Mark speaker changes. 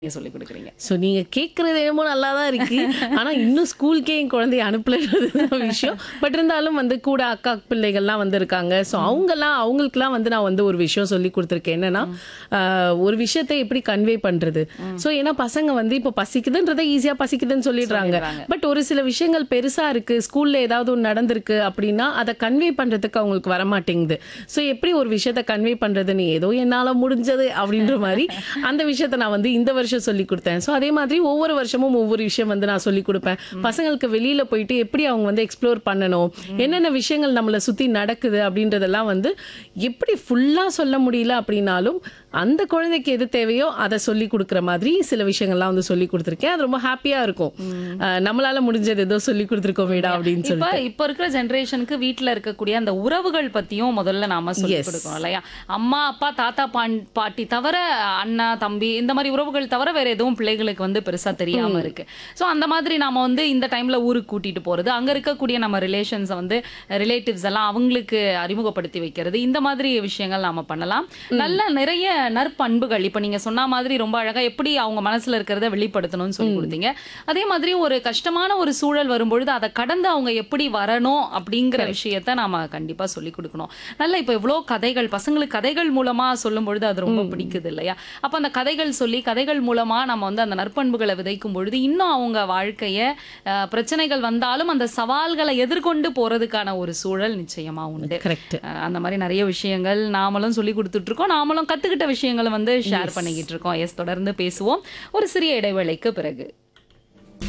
Speaker 1: நீங்க சொல்லிக் கொடுக்குறீங்க
Speaker 2: ஸோ நீங்க கேட்கறது என்னமோ நல்லா தான் இருக்கு ஆனா இன்னும் ஸ்கூலுக்கே என் குழந்தைய அனுப்பலன்றது தான் விஷயம் பட் இருந்தாலும் வந்து கூட அக்கா பிள்ளைகள்லாம் வந்து இருக்காங்க ஸோ அவங்கெல்லாம் அவங்களுக்குலாம் வந்து நான் வந்து ஒரு விஷயம் சொல்லி கொடுத்துருக்கேன் என்னன்னா ஆஹ், ஒரு விஷயத்தை எப்படி கன்வே பண்றது ஸோ ஏன்னா பசங்க வந்து இப்போ பசிக்குதுன்றதை ஈஸியா பசிக்குதுன்னு சொல்லிடுறாங்க
Speaker 1: சொல்லிடுறாங்க.
Speaker 2: பட் ஒரு சில விஷயங்கள் பெருசா இருக்கு ஸ்கூல்ல ஏதாவது ஒன்று நடந்திருக்கு அப்படின்னா அதை கன்வே பண்றதுக்கு அவங்களுக்கு வர மாட்டேங்குது ஸோ எப்படி ஒரு விஷயத்த கன்வே பண்றதுன்னு ஏதோ என்னால முடிஞ்சது அப்படின்ற மாதிரி அந்த விஷயத்த நான் வந்து இந்த வருஷம் சொல்லி கொடுத்தேன் ஸோ அதே மாதிரி ஒவ்வொரு வருஷமும் ஒவ்வொரு விஷயம் வந்து நான் சொல்லி கொடுப்பேன் பசங்களுக்கு வெளியில போயிட்டு எப்படி அவங்க வந்து எக்ஸ்ப்ளோர் பண்ணணும் என்னென்ன விஷயங்கள் நம்மளை சுத்தி நடக்குது அப்படின்றதெல்லாம் வந்து எப்படி ஃபுல்லா சொல்ல முடியல அப்படின்னாலும் அந்த குழந்தைக்கு எது தேவையோ அதை சொல்லி கொடுக்குற மாதிரி சில விஷயங்கள்லாம் வந்து சொல்லி கொடுத்துருக்கேன் அது ரொம்ப ஹாப்பியா இருக்கும் அஹ் நம்மளால முடிஞ்சது ஏதோ சொல்லி கொடுத்துருக்கோம் மேடா அப்படின்னு சொல்லி
Speaker 1: இப்ப இப்ப இருக்கிற ஜெனரேஷனுக்கு வீட்ல இருக்கக்கூடிய அந்த உறவுகள் பத்தியும் முதல்ல நாம சொல்லி
Speaker 2: Yes.
Speaker 1: கொடுக்கணும் இல்லையா அம்மா அப்பா தாத்தா பான் பாட்டி தவிர அண்ணா தம்பி இந்த மாதிரி உறவுகள் தவிர வேற எதுவும் பிள்ளைகளுக்கு வந்து பெருசா தெரியாம இருக்கு சோ அந்த மாதிரி நாம வந்து இந்த டைம்ல ஊருக்கு கூட்டிட்டு போறது அங்க இருக்கக்கூடிய நம்ம ரிலேஷன்ஸை வந்து ரிலேட்டிவ்ஸ் எல்லாம் அவங்களுக்கு அறிமுகப்படுத்தி வைக்கிறது இந்த மாதிரி விஷயங்கள் நாம பண்ணலாம் நல்ல நிறைய நற்பண்புகள் இப்ப நீங்க சொன்ன மாதிரி ரொம்ப அழகா எப்படி அவங்க மனசுல இருக்கிறத வெளிப்படுத்தணும்னு சொல்லி கொடுத்தீங்க அதே மாதிரி ஒரு கஷ்டமான ஒரு சூழல் வரும்பொழுது அதை கடந்து அவங்க எப்படி வரணும் அப்படிங்கிற விஷயத்த நாம கண்டிப்பா சொல்லி கொடுக்கணும் நல்ல இப்ப இவ்வளோ கதைகள் பசங்களுக்கு கதைகள் மூலமா சொல்லும் பொழுது அது ரொம்ப பிடிக்குது இல்லையா அப்ப அந்த கதைகள் சொல்லி கதைகள் மூலமா நம்ம வந்து அந்த நற்பண்புகளை விதைக்கும் பொழுது இன்னும் அவங்க வாழ்க்கைய அஹ், பிரச்சனைகள் வந்தாலும் அந்த சவால்களை எதிர்கொண்டு போறதுக்கான ஒரு சூழல் நிச்சயமா உண்டு
Speaker 2: கரெக்ட்
Speaker 1: அஹ் அந்த மாதிரி நிறைய விஷயங்கள் நாமளும் சொல்லி கொடுத்துட்டு இருக்கோம் நாமளும் கத்துக்கிட்ட விஷயங்களை வந்து ஷேர் பண்ணிக்கிட்டு இருக்கோம் எஸ் தொடர்ந்து பேசுவோம் ஒரு சிறிய இடைவேளைக்கு பிறகு